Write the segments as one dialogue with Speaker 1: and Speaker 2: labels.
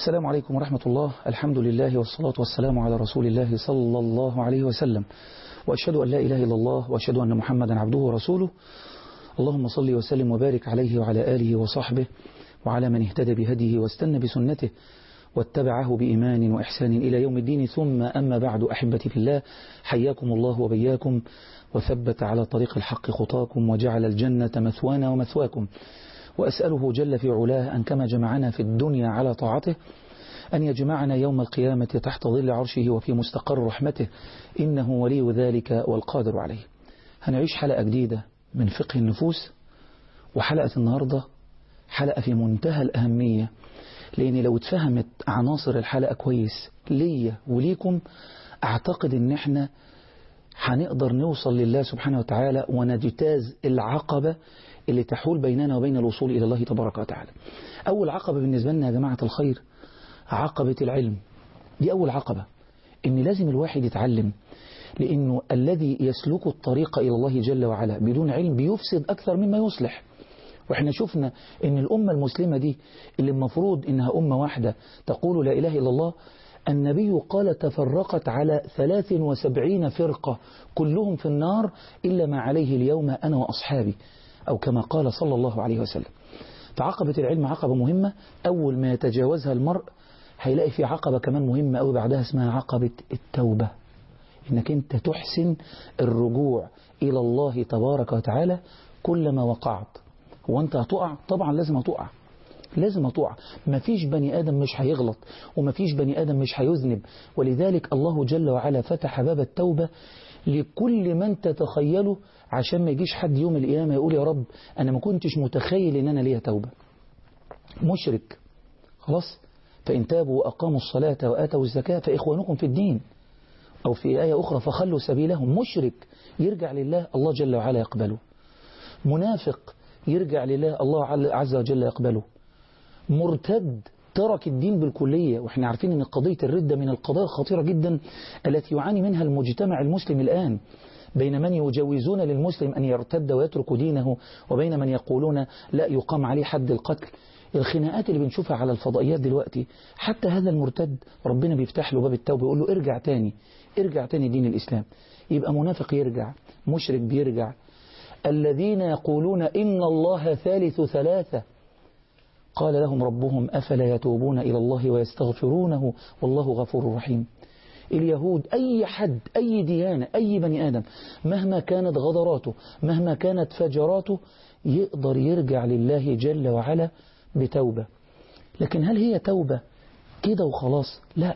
Speaker 1: السلام عليكم ورحمة الله الحمد لله والصلاة والسلام على رسول الله صلى الله عليه وسلم وأشهد أن لا إله إلا الله وأشهد أن محمدا عبده ورسوله اللهم صل وسلم وبارك عليه وعلى آله وصحبه وعلى من اهتدى بهديه واستنى بسنته واتبعه بإيمان وإحسان إلى يوم الدين ثم أما بعد أحبتي في الله حياكم الله وبياكم وثبت على طريق الحق خطاكم وجعل الجنة مثوانا ومثواكم وأسأله جل في علاه أن كما جمعنا في الدنيا على طاعته أن يجمعنا يوم القيامة تحت ظل عرشه وفي مستقر رحمته إنه ولي ذلك والقادر عليه هنعيش حلقة جديدة من فقه النفوس وحلقة النهاردة حلقة في منتهى الأهمية لأن لو اتفهمت عناصر الحلقة كويس ليا وليكم أعتقد أن احنا هنقدر نوصل لله سبحانه وتعالى ونجتاز العقبة اللي تحول بيننا وبين الوصول إلى الله تبارك وتعالى أول عقبة بالنسبة لنا يا جماعة الخير عقبة العلم دي أول عقبة إن لازم الواحد يتعلم لأنه الذي يسلك الطريق إلى الله جل وعلا بدون علم بيفسد أكثر مما يصلح وإحنا شفنا إن الأمة المسلمة دي اللي المفروض إنها أمة واحدة تقول لا إله إلا الله النبي قال تفرقت على 73 فرقة كلهم في النار إلا ما عليه اليوم أنا وأصحابي أو كما قال صلى الله عليه وسلم فعقبة العلم عقبة مهمة أول ما يتجاوزها المرء هيلاقي في عقبة كمان مهمة أو بعدها اسمها عقبة التوبة إنك أنت تحسن الرجوع إلى الله تبارك وتعالى كلما وقعت هو أنت هتقع طبعا لازم هتقع لازم هتقع مفيش بني آدم مش هيغلط ومفيش بني آدم مش هيذنب ولذلك الله جل وعلا فتح باب التوبة لكل من تتخيله عشان ما يجيش حد يوم القيامة يقول يا رب أنا ما كنتش متخيل إن أنا ليا توبة مشرك خلاص فإن تابوا وأقاموا الصلاة وآتوا الزكاة فإخوانكم في الدين أو في آية أخرى فخلوا سبيلهم مشرك يرجع لله الله جل وعلا يقبله منافق يرجع لله الله عز وجل يقبله مرتد ترك الدين بالكلية وإحنا عارفين أن قضية الردة من القضايا الخطيرة جدا التي يعاني منها المجتمع المسلم الآن بين من يجوزون للمسلم أن يرتد ويترك دينه وبين من يقولون لا يقام عليه حد القتل الخناقات اللي بنشوفها على الفضائيات دلوقتي حتى هذا المرتد ربنا بيفتح له باب التوبة يقول له ارجع تاني ارجع تاني دين الإسلام يبقى منافق يرجع مشرك بيرجع الذين يقولون إن الله ثالث ثلاثة قال لهم ربهم أفلا يتوبون إلى الله ويستغفرونه والله غفور رحيم اليهود أي حد أي ديانة أي بني آدم مهما كانت غدراته مهما كانت فجراته يقدر يرجع لله جل وعلا بتوبة لكن هل هي توبة كده وخلاص لا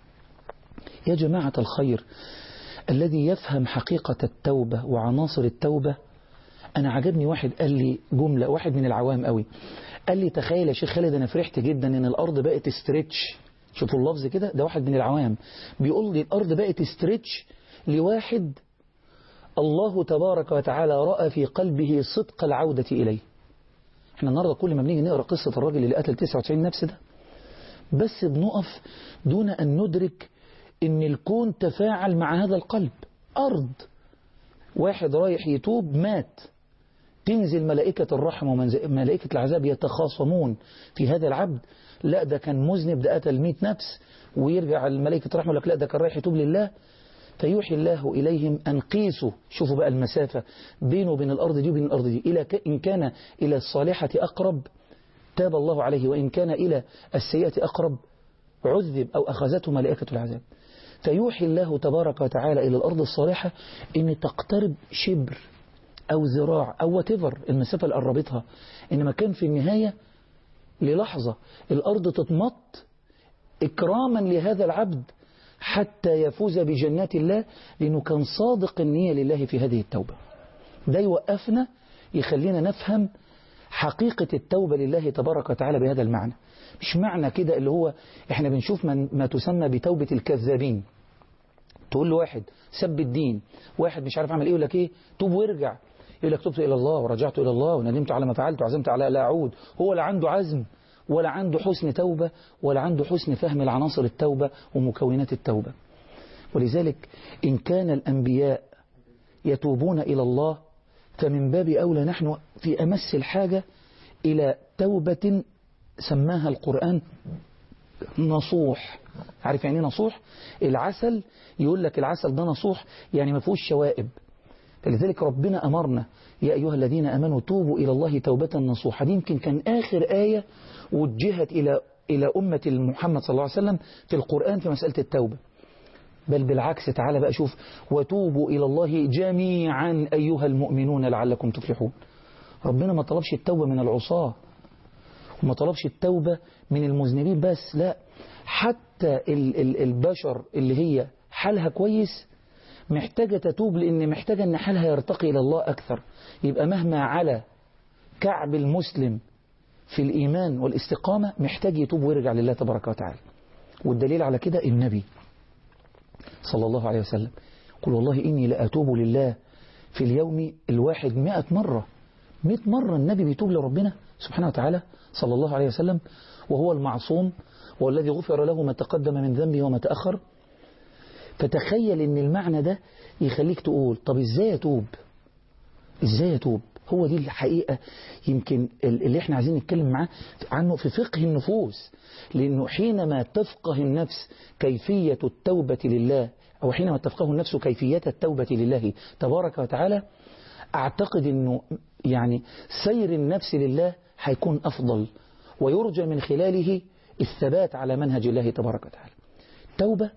Speaker 1: يا جماعة الخير الذي يفهم حقيقة التوبة وعناصر التوبة أنا عجبني واحد قال لي جملة واحد من العوام قوي قال لي تخيل يا شيخ خالد أنا فرحت جدا إن الأرض بقت استريتش شوفوا اللفظ كده ده واحد من العوام بيقول لي الأرض بقت استريتش لواحد الله تبارك وتعالى رأى في قلبه صدق العودة إليه احنا النهاردة كل ما بنيجي نقرأ قصة الراجل اللي قتل 99 نفس ده بس بنقف دون أن ندرك ان الكون تفاعل مع هذا القلب أرض واحد رايح يتوب مات تنزل ملائكة الرحم وملائكة العذاب يتخاصمون في هذا العبد لا ده كان مذنب ده قتل 100 نفس ويرجع الملائكة الرحمة يقول لك لا ده كان رايح يتوب لله فيوحي الله إليهم أن قيسوا شوفوا بقى المسافة بينه وبين الأرض دي وبين الأرض دي إلى إن كان إلى الصالحة أقرب تاب الله عليه وإن كان إلى السيئة أقرب عذب أو أخذته ملائكة العذاب فيوحي الله تبارك وتعالى إلى الأرض الصالحة إن تقترب شبر أو ذراع أو واتيفر المسافة اللي قربتها إنما كان في النهاية للحظة الأرض تتمط إكراما لهذا العبد حتى يفوز بجنات الله لأنه كان صادق النية لله في هذه التوبة ده يوقفنا يخلينا نفهم حقيقة التوبة لله تبارك وتعالى بهذا المعنى مش معنى كده اللي هو احنا بنشوف من ما تسمى بتوبة الكذابين تقول له واحد سب الدين واحد مش عارف عمل ايه يقول لك ايه توب وارجع يقول لك تبت الى الله ورجعت الى الله وندمت على ما فعلت وعزمت على لا اعود هو لا عنده عزم ولا عنده حسن توبة ولا عنده حسن فهم العناصر التوبة ومكونات التوبة ولذلك إن كان الأنبياء يتوبون إلى الله فمن باب أولى نحن في أمس الحاجة إلى توبة سماها القرآن نصوح عارف يعني ايه نصوح العسل يقول لك العسل ده نصوح يعني ما فيهوش شوائب فلذلك ربنا أمرنا يا أيها الذين أمنوا توبوا إلى الله توبة نصوحا دي يمكن كان آخر آية وجهت إلى إلى أمة محمد صلى الله عليه وسلم في القرآن في مسألة التوبة بل بالعكس تعالى بقى شوف وتوبوا إلى الله جميعا أيها المؤمنون لعلكم تفلحون ربنا ما طلبش التوبة من العصاة وما طلبش التوبة من المذنبين بس لا حتى ال ال البشر اللي هي حالها كويس محتاجة تتوب لأن محتاجة أن حالها يرتقي إلى الله أكثر يبقى مهما على كعب المسلم في الإيمان والاستقامة محتاج يتوب ويرجع لله تبارك وتعالى والدليل على كده النبي صلى الله عليه وسلم قل والله إني لأتوب لله في اليوم الواحد مئة مرة مئة مرة النبي بيتوب لربنا سبحانه وتعالى صلى الله عليه وسلم وهو المعصوم والذي غفر له ما تقدم من ذنبه وما تأخر فتخيل ان المعنى ده يخليك تقول طب ازاي اتوب ازاي اتوب هو دي الحقيقة يمكن اللي احنا عايزين نتكلم معاه عنه في فقه النفوس لانه حينما تفقه النفس كيفية التوبة لله او حينما تفقه النفس كيفية التوبة لله تبارك وتعالى اعتقد انه يعني سير النفس لله هيكون افضل ويرجى من خلاله الثبات على منهج الله تبارك وتعالى توبة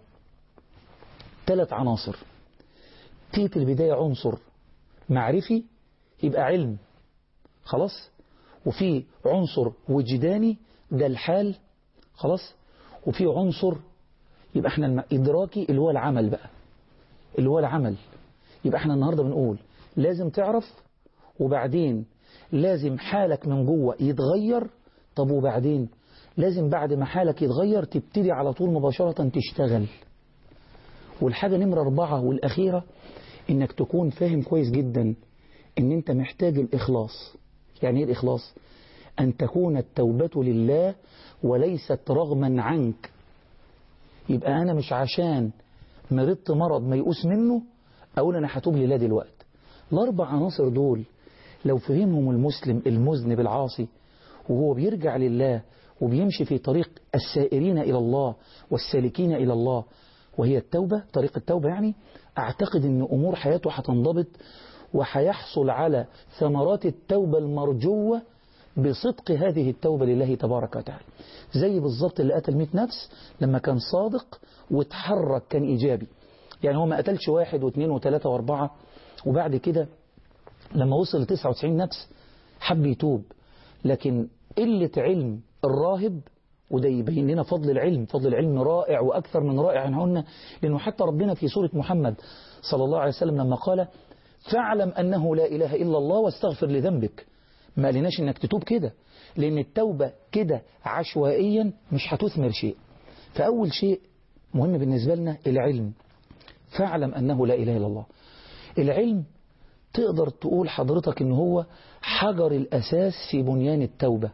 Speaker 1: ثلاث عناصر تيجي في البداية عنصر معرفي يبقى علم خلاص وفي عنصر وجداني ده الحال خلاص وفي عنصر يبقى احنا إدراكي اللي هو العمل بقى اللي هو العمل يبقى احنا النهاردة بنقول لازم تعرف وبعدين لازم حالك من جوه يتغير طب وبعدين لازم بعد ما حالك يتغير تبتدي على طول مباشرة تشتغل والحاجة نمرة أربعة والأخيرة إنك تكون فاهم كويس جدا إن أنت محتاج الإخلاص يعني إيه الإخلاص أن تكون التوبة لله وليست رغما عنك يبقى أنا مش عشان مرضت مرض ما يقوس منه أقول أنا هتوب لله دلوقتي الأربع عناصر دول لو فهمهم المسلم المذنب العاصي وهو بيرجع لله وبيمشي في طريق السائرين إلى الله والسالكين إلى الله وهي التوبة طريق التوبة يعني أعتقد أن أمور حياته هتنضبط وهيحصل على ثمرات التوبة المرجوة بصدق هذه التوبة لله تبارك وتعالى زي بالظبط اللي قتل 100 نفس لما كان صادق وتحرك كان إيجابي يعني هو ما قتلش واحد واثنين وثلاثة واربعة وبعد كده لما وصل ل 99 نفس حب يتوب لكن قلة علم الراهب وده يبين لنا فضل العلم فضل العلم رائع وأكثر من رائع عنهن لأنه حتى ربنا في سورة محمد صلى الله عليه وسلم لما قال فاعلم أنه لا إله إلا الله واستغفر لذنبك ما قالناش إنك تتوب كده لأن التوبة كده عشوائيا مش هتثمر شيء فأول شيء مهم بالنسبة لنا العلم فاعلم أنه لا إله إلا الله العلم تقدر تقول حضرتك إن هو حجر الأساس في بنيان التوبة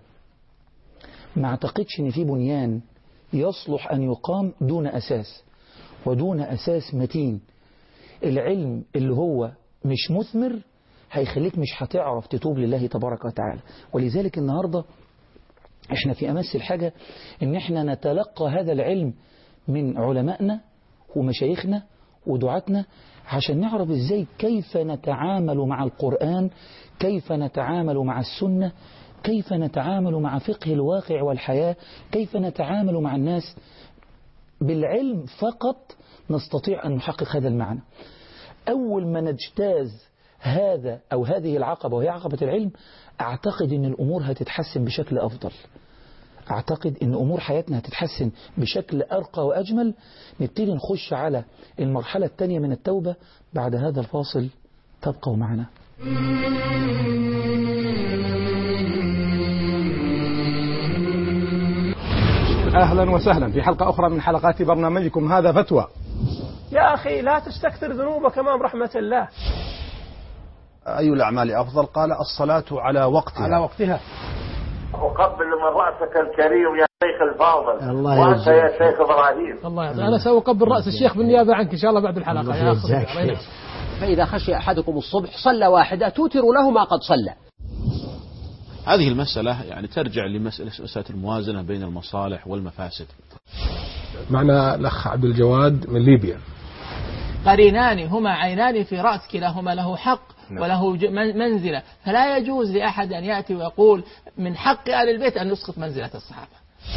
Speaker 1: ما اعتقدش ان في بنيان يصلح ان يقام دون اساس ودون اساس متين العلم اللي هو مش مثمر هيخليك مش هتعرف تتوب لله تبارك وتعالى ولذلك النهاردة احنا في امس الحاجة ان احنا نتلقى هذا العلم من علمائنا ومشايخنا ودعاتنا عشان نعرف ازاي كيف نتعامل مع القرآن كيف نتعامل مع السنة كيف نتعامل مع فقه الواقع والحياة كيف نتعامل مع الناس بالعلم فقط نستطيع أن نحقق هذا المعنى أول ما نجتاز هذا أو هذه العقبة وهي عقبة العلم أعتقد أن الأمور هتتحسن بشكل أفضل أعتقد أن أمور حياتنا هتتحسن بشكل أرقى وأجمل نبتدي نخش على المرحلة الثانية من التوبة بعد هذا الفاصل تبقوا معنا
Speaker 2: أهلا وسهلا في حلقة أخرى من حلقات برنامجكم هذا فتوى
Speaker 3: يا أخي لا تستكثر ذنوبك أمام رحمة الله
Speaker 4: أي الأعمال أفضل قال الصلاة على وقتها
Speaker 2: على وقتها
Speaker 5: أقبل من رأسك الكريم يا شيخ الفاضل
Speaker 6: الله
Speaker 5: وأنت
Speaker 6: يجزيك.
Speaker 5: يا شيخ إبراهيم
Speaker 3: الله يعطيك أنا سأقبل رأس الشيخ بالنيابة عنك إن شاء الله بعد الحلقة
Speaker 6: الله
Speaker 3: يا أخي
Speaker 6: يجزاك
Speaker 3: الله ينعم.
Speaker 6: فإذا خشي أحدكم الصبح صلى واحدة توتر له ما قد صلى هذه المسألة يعني ترجع لمسألة مسألة الموازنة بين المصالح والمفاسد
Speaker 2: معنا الأخ عبد الجواد من ليبيا
Speaker 7: قرينان هما عينان في رأس كلاهما له حق
Speaker 4: نعم.
Speaker 7: وله ج- من- منزلة فلا يجوز لأحد أن يأتي ويقول من حق آل البيت أن يسقط منزلة الصحابة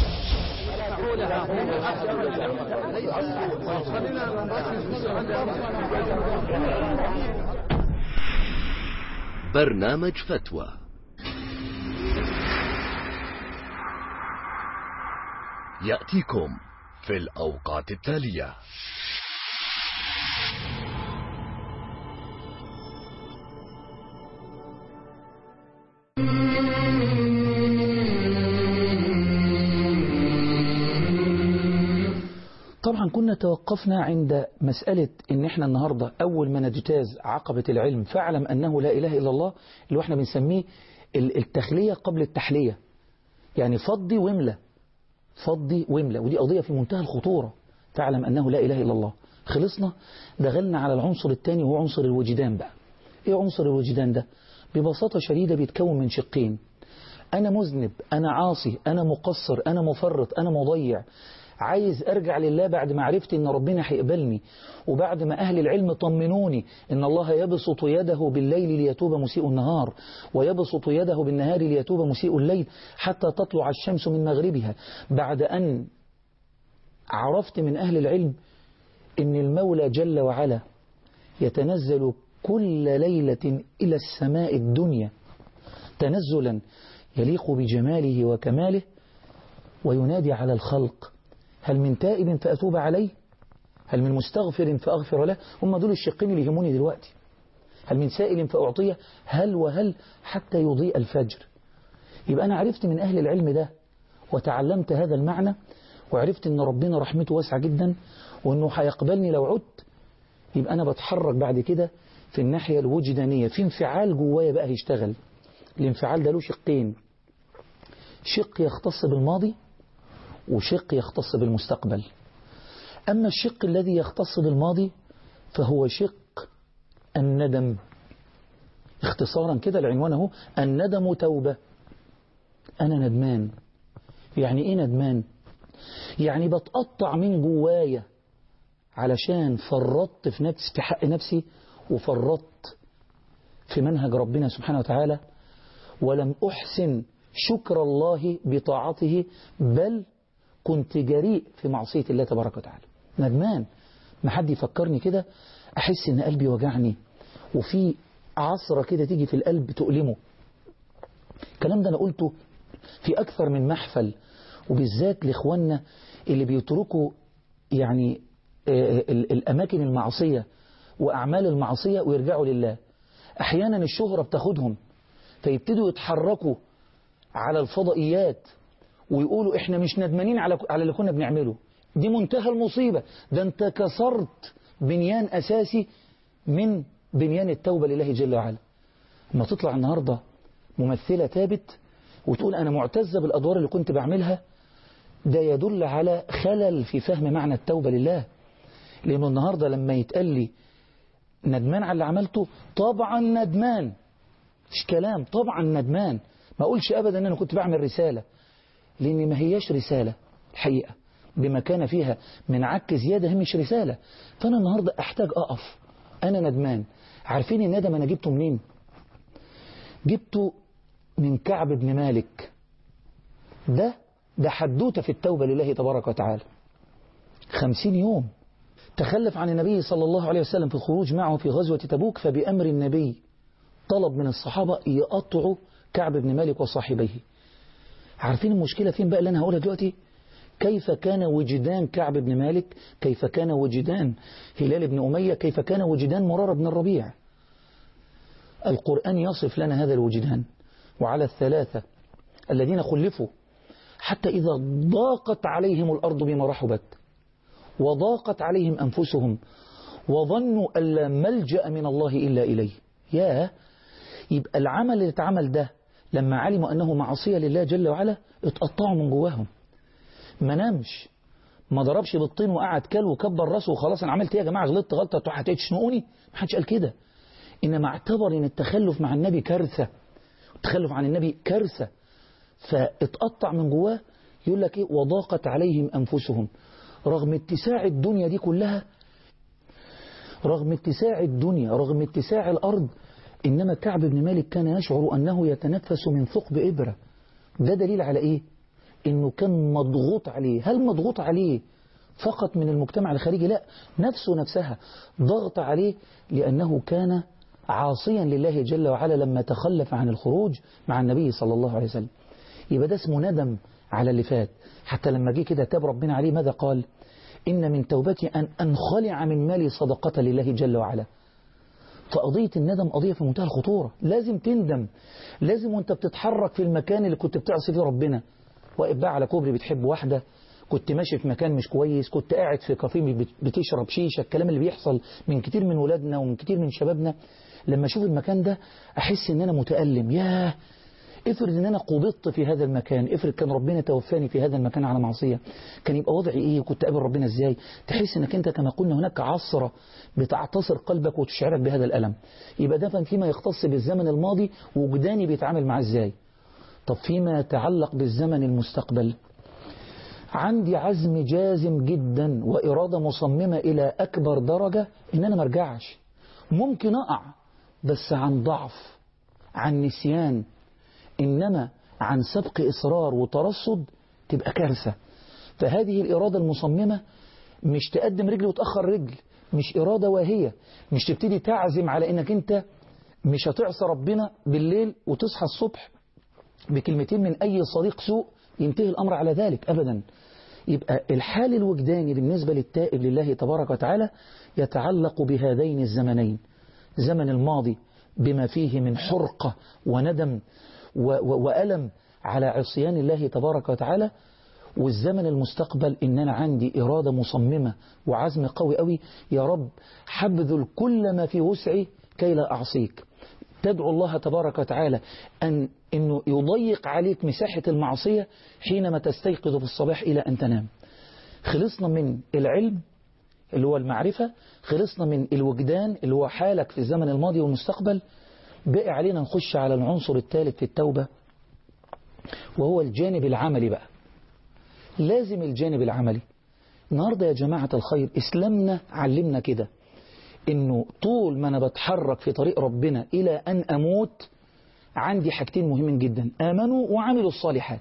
Speaker 8: برنامج فتوى يأتيكم في الأوقات التالية
Speaker 1: طبعا كنا توقفنا عند مسألة ان احنا النهاردة اول ما نجتاز عقبة العلم فاعلم انه لا اله الا الله اللي احنا بنسميه ال- التخلية قبل التحلية يعني فضي واملى فضي واملى ودي قضية في منتهى الخطورة فاعلم انه لا اله الا الله خلصنا دخلنا على العنصر الثاني وهو عنصر الوجدان بقى ايه عنصر الوجدان ده ببساطة شديدة بيتكون من شقين أنا مذنب أنا عاصي أنا مقصر أنا مفرط أنا مضيع عايز أرجع لله بعد ما عرفت إن ربنا هيقبلني وبعد ما أهل العلم طمنوني إن الله يبسط يده بالليل ليتوب مسيء النهار ويبسط يده بالنهار ليتوب مسيء الليل حتى تطلع الشمس من مغربها بعد أن عرفت من أهل العلم إن المولى جل وعلا يتنزل كل ليلة إلى السماء الدنيا تنزلا يليق بجماله وكماله وينادي على الخلق هل من تائب فأتوب عليه هل من مستغفر فأغفر له هم دول الشقين اللي يهموني دلوقتي هل من سائل فأعطيه هل وهل حتى يضيء الفجر يبقى أنا عرفت من أهل العلم ده وتعلمت هذا المعنى وعرفت أن ربنا رحمته واسعة جدا وأنه هيقبلني لو عدت يبقى أنا بتحرك بعد كده في الناحية الوجدانية في انفعال جوايا بقى هيشتغل الانفعال ده له شقين شق يختص بالماضي وشق يختص بالمستقبل أما الشق الذي يختص بالماضي فهو شق الندم اختصارا كده العنوان هو الندم توبة أنا ندمان يعني إيه ندمان يعني بتقطع من جوايا علشان فرطت في نفسي في حق نفسي وفرطت في منهج ربنا سبحانه وتعالى ولم أحسن شكر الله بطاعته بل كنت جريء في معصية الله تبارك وتعالى ندمان ما حد يفكرني كده أحس إن قلبي وجعني وفي عصرة كده تيجي في القلب تؤلمه الكلام ده أنا قلته في أكثر من محفل وبالذات لإخواننا اللي بيتركوا يعني آه، ال- الأماكن المعصية وأعمال المعصية ويرجعوا لله أحيانا الشهرة بتاخدهم فيبتدوا يتحركوا على الفضائيات ويقولوا احنا مش ندمانين على على اللي كنا بنعمله دي منتهى المصيبة ده انت كسرت بنيان أساسي من بنيان التوبة لله جل وعلا لما تطلع النهاردة ممثلة ثابت وتقول أنا معتزة بالأدوار اللي كنت بعملها ده يدل على خلل في فهم معنى التوبة لله لأنه النهاردة لما يتقال لي ندمان على اللي عملته طبعا ندمان مش كلام طبعا ندمان ما أقولش أبدا أن أنا كنت بعمل رسالة لأن ما هياش رسالة الحقيقة بما كان فيها من عك زيادة هي مش رسالة فأنا النهاردة أحتاج أقف أنا ندمان عارفين الندم أنا جبته منين جبته من كعب بن مالك ده ده حدوته في التوبة لله تبارك وتعالى خمسين يوم تخلف عن النبي صلى الله عليه وسلم في الخروج معه في غزوة تبوك فبأمر النبي طلب من الصحابة يقطعوا كعب بن مالك وصاحبيه عارفين المشكلة فين بقى اللي أنا هقولها دلوقتي كيف كان وجدان كعب بن مالك كيف كان وجدان هلال بن أمية كيف كان وجدان مرارة بن الربيع القرآن يصف لنا هذا الوجدان وعلى الثلاثة الذين خلفوا حتى إذا ضاقت عليهم الأرض بما رحبت وضاقت عليهم أنفسهم وظنوا أن لا ملجأ من الله إلا إليه يا يبقى العمل اللي اتعمل ده لما علموا أنه معصية لله جل وعلا اتقطعوا من جواهم ما نامش ما ضربش بالطين وقعد كل وكبر راسه وخلاص انا عملت ايه يا جماعه غلطت غلطه انتوا هتشنقوني ما حدش قال كده انما اعتبر ان التخلف مع النبي كارثه التخلف عن النبي كارثة فاتقطع من جواه يقول لك ايه وضاقت عليهم أنفسهم رغم اتساع الدنيا دي كلها رغم اتساع الدنيا رغم اتساع الأرض إنما كعب بن مالك كان يشعر أنه يتنفس من ثقب إبرة ده دليل على إيه إنه كان مضغوط عليه هل مضغوط عليه فقط من المجتمع الخارجي لا نفسه نفسها ضغط عليه لأنه كان عاصيا لله جل وعلا لما تخلف عن الخروج مع النبي صلى الله عليه وسلم يبقى ده اسمه ندم على اللي فات حتى لما جه كده تاب ربنا عليه ماذا قال إن من توبتي أن أنخلع من مالي صدقة لله جل وعلا فقضية الندم قضية في منتهى الخطورة لازم تندم لازم وانت بتتحرك في المكان اللي كنت بتعصي فيه ربنا واقف بقى على كوبري بتحب واحدة كنت ماشي في مكان مش كويس كنت قاعد في كافيه بتشرب شيشة الكلام اللي بيحصل من كتير من ولادنا ومن كتير من شبابنا لما اشوف المكان ده احس ان انا متألم ياه افرض ان انا قبضت في هذا المكان افرض كان ربنا توفاني في هذا المكان على معصية كان يبقى وضعي ايه وكنت قابل ربنا ازاي تحس انك انت كما قلنا هناك عصرة بتعتصر قلبك وتشعرك بهذا الألم يبقى ده فيما يختص بالزمن الماضي وجداني بيتعامل معاه ازاي طب فيما يتعلق بالزمن المستقبل عندي عزم جازم جدا وإرادة مصممة إلى أكبر درجة إن أنا مرجعش ممكن أقع بس عن ضعف عن نسيان إنما عن سبق إصرار وترصد تبقى كارثة فهذه الإرادة المصممة مش تقدم رجل وتأخر رجل مش إرادة واهية مش تبتدي تعزم على إنك أنت مش هتعصى ربنا بالليل وتصحى الصبح بكلمتين من أي صديق سوء ينتهي الأمر على ذلك أبدا يبقى الحال الوجداني بالنسبة للتائب لله تبارك وتعالى يتعلق بهذين الزمنين زمن الماضي بما فيه من حرقة وندم وألم على عصيان الله تبارك وتعالى والزمن المستقبل إن أنا عندي إرادة مصممة وعزم قوي قوي يا رب حبذل كل ما في وسعي كي لا أعصيك تدعو الله تبارك وتعالى أن إنه يضيق عليك مساحة المعصية حينما تستيقظ في الصباح إلى أن تنام خلصنا من العلم اللي هو المعرفة خلصنا من الوجدان اللي هو حالك في الزمن الماضي والمستقبل بقى علينا نخش على العنصر الثالث في التوبة وهو الجانب العملي بقى لازم الجانب العملي النهاردة يا جماعة الخير إسلامنا علمنا كده إنه طول ما أنا بتحرك في طريق ربنا إلى أن أموت عندي حاجتين مهمين جدا آمنوا وعملوا الصالحات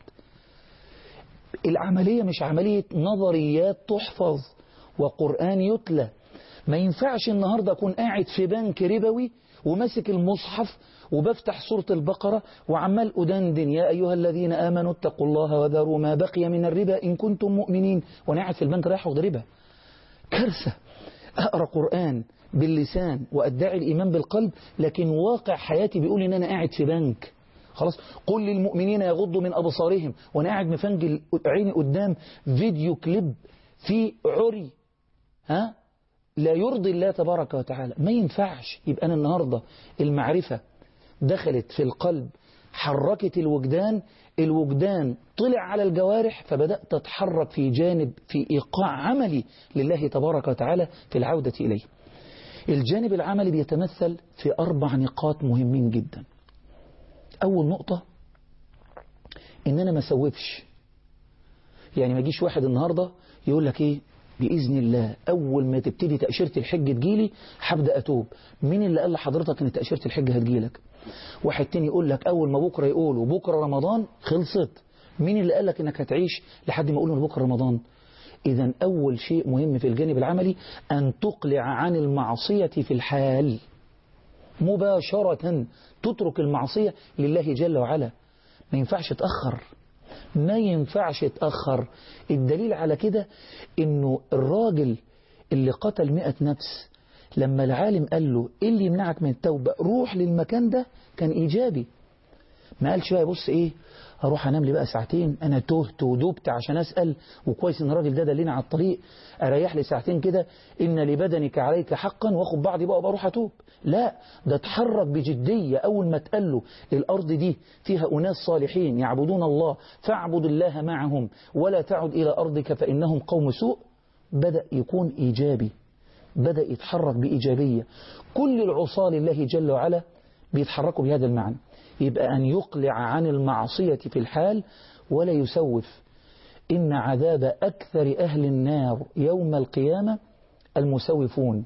Speaker 1: العملية مش عملية نظريات تحفظ وقرآن يتلى ما ينفعش النهاردة أكون قاعد في بنك ربوي وماسك المصحف وبفتح سورة البقرة وعمال أدندن يا أيها الذين آمنوا اتقوا الله وذروا ما بقي من الربا إن كنتم مؤمنين وأنا قاعد في البنك رايح أخذ ربا كارثة أقرأ قرآن باللسان وأدعي الإيمان بالقلب لكن واقع حياتي بيقول إن أنا قاعد في بنك خلاص قل للمؤمنين يغضوا من أبصارهم وأنا قاعد مفنجل عيني قدام فيديو كليب في عري ها لا يرضي الله تبارك وتعالى ما ينفعش يبقى أنا النهاردة المعرفة دخلت في القلب حركت الوجدان الوجدان طلع على الجوارح فبدأت تتحرك في جانب في إيقاع عملي لله تبارك وتعالى في العودة إليه الجانب العملي بيتمثل في أربع نقاط مهمين جدا أول نقطة إن أنا ما سوفش يعني ما يجيش واحد النهاردة يقول لك إيه بإذن الله أول ما تبتدي تأشيرة الحج تجيلي هبدأ أتوب مين اللي قال لحضرتك إن تأشيرة الحج هتجيلك واحد تاني يقول لك أول ما بكرة يقولوا بكرة رمضان خلصت مين اللي قال لك إنك هتعيش لحد ما يقولوا بكرة رمضان إذا أول شيء مهم في الجانب العملي أن تقلع عن المعصية في الحال مباشرة تترك المعصية لله جل وعلا ما ينفعش تأخر ما ينفعش تأخر الدليل على كده انه الراجل اللي قتل مئة نفس لما العالم قال له ايه اللي يمنعك من التوبة روح للمكان ده كان ايجابي ما قالش بقى بص ايه اروح انام لي بقى ساعتين انا تهت ودوبت عشان اسال وكويس ان الراجل ده دلني على الطريق اريح لي ساعتين كده ان لبدنك عليك حقا واخد بعضي بقى وبروح اتوب لا ده اتحرك بجديه اول ما اتقال له الارض دي فيها اناس صالحين يعبدون الله فاعبد الله معهم ولا تعد الى ارضك فانهم قوم سوء بدا يكون ايجابي بدا يتحرك بايجابيه كل العصاه لله جل وعلا بيتحركوا بهذا المعنى يبقى أن يقلع عن المعصية في الحال ولا يسوف إن عذاب أكثر أهل النار يوم القيامة المسوفون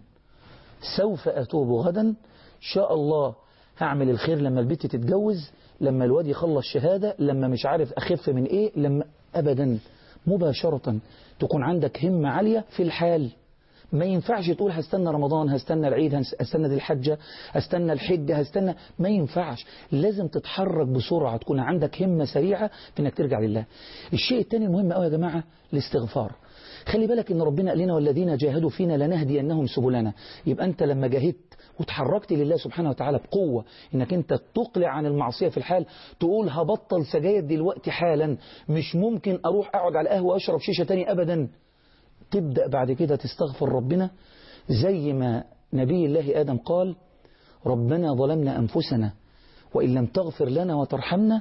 Speaker 1: سوف أتوب غدا شاء الله هعمل الخير لما البنت تتجوز لما الواد يخلص شهادة لما مش عارف أخف من إيه لما أبدا مباشرة تكون عندك همة عالية في الحال ما ينفعش تقول هستنى رمضان هستنى العيد هستنى ذي الحجة هستنى الحجة هستنى ما ينفعش لازم تتحرك بسرعة تكون عندك همة سريعة في انك ترجع لله الشيء الثاني المهم قوي يا جماعة الاستغفار خلي بالك ان ربنا قال لنا والذين جاهدوا فينا لنهدينهم سبلنا يبقى انت لما جاهدت وتحركت لله سبحانه وتعالى بقوة انك انت تقلع عن المعصية في الحال تقول هبطل سجاير دلوقتي حالا مش ممكن اروح اقعد على قهوة اشرب شيشة تاني ابدا تبدأ بعد كده تستغفر ربنا زي ما نبي الله آدم قال ربنا ظلمنا أنفسنا وإن لم تغفر لنا وترحمنا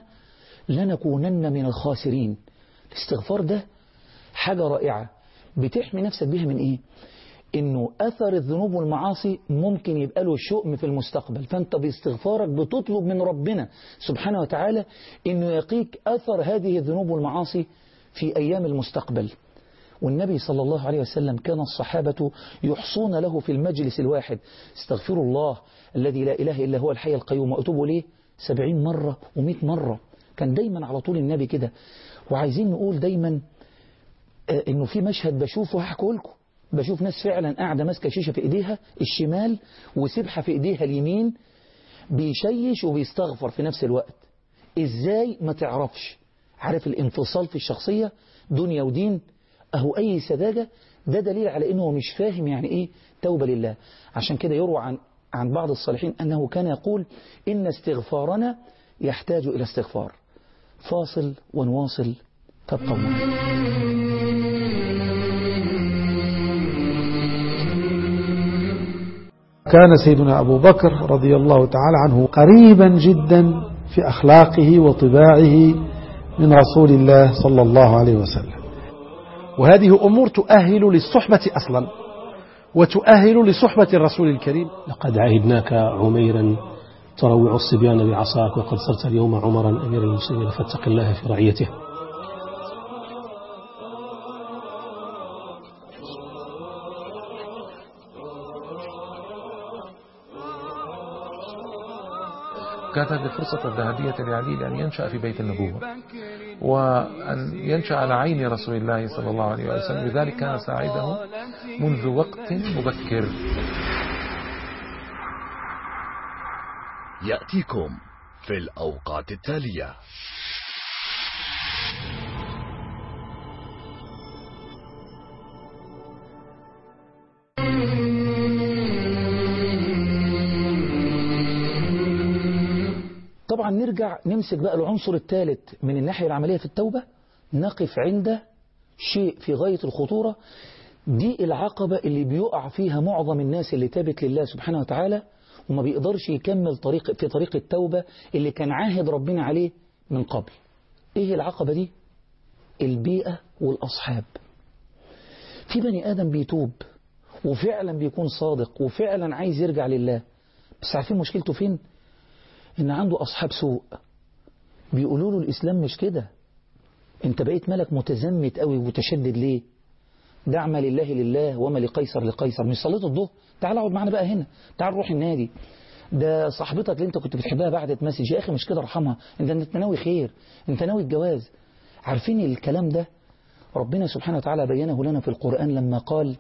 Speaker 1: لنكونن من الخاسرين الاستغفار ده حاجة رائعة بتحمي نفسك بيها من إيه إنه أثر الذنوب والمعاصي ممكن يبقى له شؤم في المستقبل فأنت باستغفارك بتطلب من ربنا سبحانه وتعالى إنه يقيك أثر هذه الذنوب والمعاصي في أيام المستقبل والنبي صلى الله عليه وسلم كان الصحابة يحصون له في المجلس الواحد استغفروا الله الذي لا إله إلا هو الحي القيوم وأتوبوا ليه سبعين مرة ومئة مرة كان دايما على طول النبي كده وعايزين نقول دايما آه انه في مشهد بشوفه هحكوا لكم بشوف ناس فعلا قاعدة ماسكة شيشة في ايديها الشمال وسبحة في ايديها اليمين بيشيش وبيستغفر في نفس الوقت ازاي ما تعرفش عارف الانفصال في الشخصية دنيا ودين أهو أي سذاجة ده دليل على أنه مش فاهم يعني إيه توبة لله عشان كده يروى عن, عن بعض الصالحين أنه كان يقول إن استغفارنا يحتاج إلى استغفار فاصل ونواصل تبقوا معنا
Speaker 2: كان سيدنا أبو بكر رضي الله تعالى عنه قريبا جدا في أخلاقه وطباعه من رسول الله صلى الله عليه وسلم وهذه أمور تؤهل للصحبة أصلا وتؤهل لصحبة الرسول الكريم
Speaker 9: لقد عهدناك عميرا تروع الصبيان بعصاك وقد صرت اليوم عمرا أمير المسلمين فاتق الله في رعيته
Speaker 10: كانت هذه الفرصة الذهبية لعلي لأن ينشأ في بيت النبوة وأن ينشأ على عين رسول الله صلى الله عليه وسلم لذلك كان ساعده منذ وقت مبكر
Speaker 8: يأتيكم في الأوقات التالية
Speaker 1: طبعا نرجع نمسك بقى العنصر الثالث من الناحية العملية في التوبة نقف عند شيء في غاية الخطورة دي العقبة اللي بيقع فيها معظم الناس اللي تابت لله سبحانه وتعالى وما بيقدرش يكمل طريق في طريق التوبة اللي كان عاهد ربنا عليه من قبل ايه العقبة دي البيئة والأصحاب في بني آدم بيتوب وفعلا بيكون صادق وفعلا عايز يرجع لله بس عارفين مشكلته فين ان عنده اصحاب سوء بيقولوا له الاسلام مش كده انت بقيت ملك متزمت قوي ومتشدد ليه دع ما لله لله وما لقيصر لقيصر مش صليت الظهر تعال اقعد معانا بقى هنا تعال نروح النادي ده صاحبتك اللي انت كنت بتحبها بعدت مسج يا اخي مش كده ارحمها انت انت ناوي خير انت ناوي الجواز عارفين الكلام ده ربنا سبحانه وتعالى بينه لنا في القرآن لما قال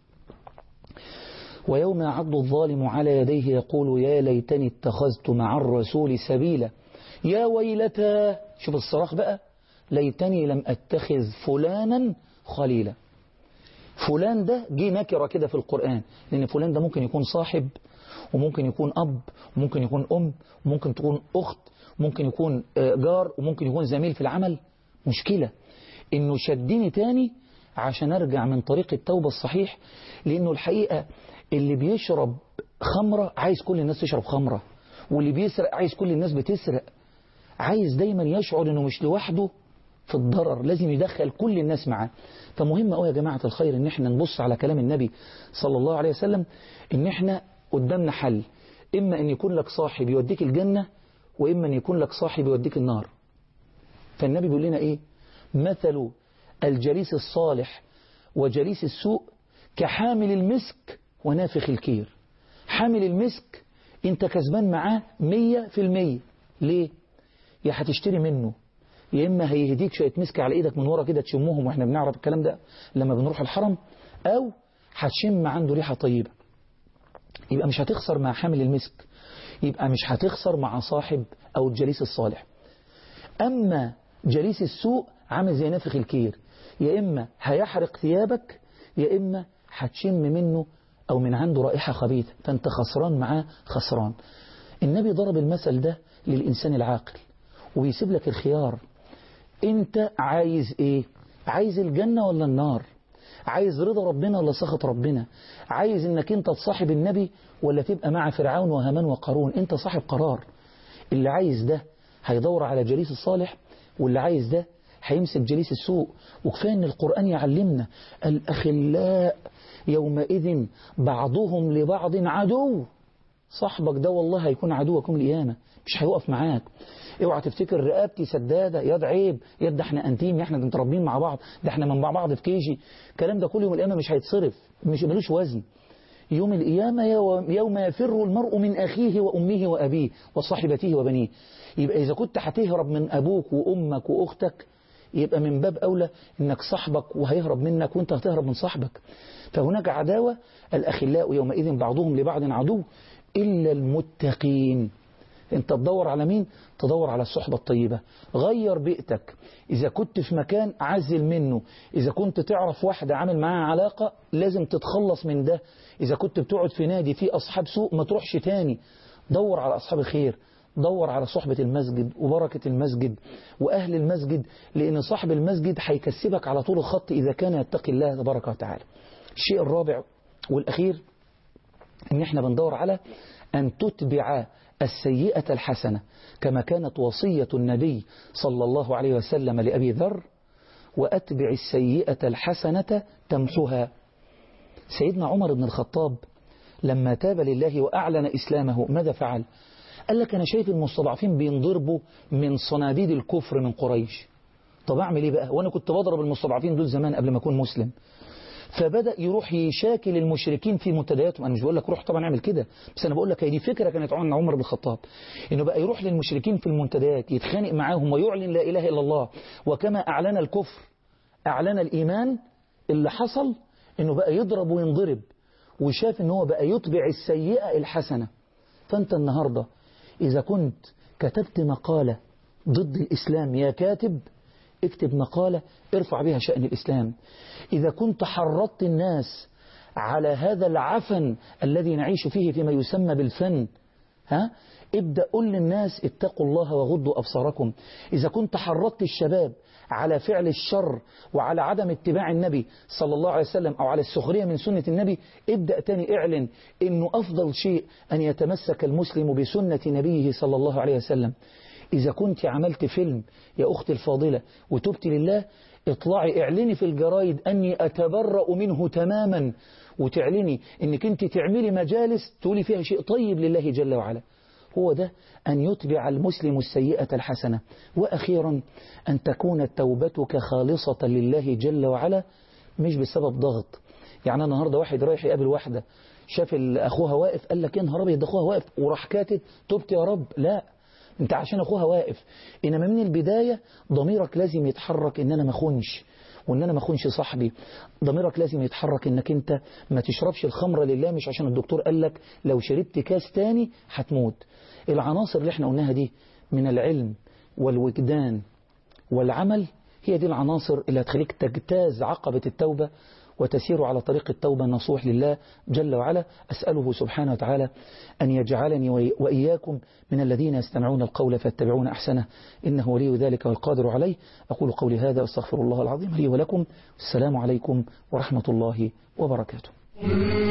Speaker 1: ويوم يعض الظالم على يديه يقول يا ليتني اتخذت مع الرسول سبيلا يا ويلتى شوف الصراخ بقى ليتني لم أتخذ فلانا خليلا فلان ده جه نكرة كده في القرآن لأن فلان ده ممكن يكون صاحب وممكن يكون أب وممكن يكون أم وممكن تكون أخت ممكن يكون جار وممكن يكون زميل في العمل مشكلة إنه شدني تاني عشان أرجع من طريق التوبة الصحيح لأنه الحقيقة اللي بيشرب خمرة عايز كل الناس تشرب خمرة واللي بيسرق عايز كل الناس بتسرق عايز دايما يشعر انه مش لوحده في الضرر لازم يدخل كل الناس معاه فمهم قوي يا جماعة الخير ان احنا نبص على كلام النبي صلى الله عليه وسلم ان احنا قدامنا حل اما ان يكون لك صاحب يوديك الجنة وإما أن يكون لك صاحب يوديك النار فالنبي بيقول لنا إيه مثل الجليس الصالح وجليس السوء كحامل المسك ونافخ الكير حامل المسك انت كسبان معاه مية في المية ليه يا هتشتري منه يا إما هيهديك شوية مسك على إيدك من ورا كده تشمهم وإحنا بنعرف الكلام ده لما بنروح الحرم أو هتشم عنده ريحة طيبة يبقى مش هتخسر مع حامل المسك يبقى مش هتخسر مع صاحب أو الجليس الصالح أما جليس السوء عامل زي نافخ الكير يا إما هيحرق ثيابك يا إما هتشم منه أو من عنده رائحة خبيثة فأنت خسران معاه خسران النبي ضرب المثل ده للإنسان العاقل وبيسيب لك الخيار أنت عايز إيه عايز الجنة ولا النار عايز رضا ربنا ولا سخط ربنا عايز انك انت تصاحب النبي ولا تبقى مع فرعون وهامان وقارون انت صاحب قرار اللي عايز ده هيدور على جليس الصالح واللي عايز ده هيمسك جليس السوء وكفايه ان القرآن يعلمنا الأخلاء يومئذ بعضهم لبعض عدو صاحبك ده والله هيكون عدوك يوم القيامة مش هيقف معاك اوعى تفتكر رقبتي سدادة يد عيب يد احنا انتيم احنا متربيين مع بعض ده احنا من مع بعض في كيجي الكلام ده كل يوم القيامة مش هيتصرف مش ملوش وزن يوم القيامة يوم يفر المرء من أخيه وأمه وأبيه وصاحبته وبنيه يبقى إذا كنت هتهرب من أبوك وأمك وأختك يبقى من باب أولى إنك صاحبك وهيهرب منك وانت هتهرب من صاحبك فهناك عداوة الأخلاء يومئذ بعضهم لبعض عدو إلا المتقين انت تدور على مين تدور على الصحبة الطيبة غير بيئتك إذا كنت في مكان عزل منه إذا كنت تعرف واحدة عامل معاها علاقة لازم تتخلص من ده إذا كنت بتقعد في نادي فيه أصحاب سوء ما تروحش تاني دور على أصحاب الخير دور على صحبة المسجد وبركة المسجد وأهل المسجد لأن صاحب المسجد هيكسبك على طول الخط إذا كان يتقي الله تبارك وتعالى الشيء الرابع والأخير ان احنا بندور على ان تتبع السيئة الحسنة كما كانت وصية النبي صلى الله عليه وسلم لأبي ذر وأتبع السيئة الحسنة تمحها سيدنا عمر بن الخطاب لما تاب لله وأعلن إسلامه ماذا فعل قال لك أنا شايف المستضعفين بينضربوا من صناديد الكفر من قريش طب أعمل إيه بقى وأنا كنت بضرب المستضعفين دول زمان قبل ما أكون مسلم فبدأ يروح يشاكل المشركين في منتدياتهم أنا مش بقول لك روح طبعا اعمل كده بس أنا بقول لك هي دي فكرة كانت عن عمر بن الخطاب إنه بقى يروح للمشركين في المنتديات يتخانق معاهم ويعلن لا إله إلا الله وكما أعلن الكفر أعلن الإيمان اللي حصل إنه بقى يضرب وينضرب وشاف إنه هو بقى يتبع السيئة الحسنة فأنت النهاردة إذا كنت كتبت مقالة ضد الإسلام يا كاتب اكتب مقالة ارفع بها شأن الإسلام إذا كنت حرضت الناس على هذا العفن الذي نعيش فيه فيما يسمى بالفن ها ابدأ قل للناس اتقوا الله وغضوا أبصاركم إذا كنت حرضت الشباب على فعل الشر وعلى عدم اتباع النبي صلى الله عليه وسلم أو على السخرية من سنة النبي ابدأ تاني اعلن إنه أفضل شيء أن يتمسك المسلم بسنة نبيه صلى الله عليه وسلم إذا كنت عملت فيلم يا أختي الفاضلة وتبت لله اطلعي اعلني في الجرايد أني أتبرأ منه تماما وتعلني أنك أنت تعملي مجالس تقولي فيها شيء طيب لله جل وعلا هو ده أن يتبع المسلم السيئة الحسنة وأخيرا أن تكون توبتك خالصة لله جل وعلا مش بسبب ضغط يعني أنا النهاردة واحد رايح يقابل واحدة شاف أخوها واقف قال لك يا نهار أبيض أخوها واقف وراح كاتب تبت يا رب لا انت عشان اخوها واقف انما من البداية ضميرك لازم يتحرك ان انا ما اخونش وان انا ما اخونش صاحبي ضميرك لازم يتحرك انك انت ما تشربش الخمرة لله مش عشان الدكتور قال لك لو شربت كاس تاني هتموت العناصر اللي احنا قلناها دي من العلم والوجدان والعمل هي دي العناصر اللي هتخليك تجتاز عقبة التوبة وتسير على طريق التوبة النصوح لله جل وعلا أسأله سبحانه وتعالى أن يجعلني وإياكم من الذين يستمعون القول فيتبعون أحسنه إنه ولي ذلك والقادر عليه أقول قولي هذا واستغفر الله العظيم لي ولكم السلام عليكم ورحمة الله وبركاته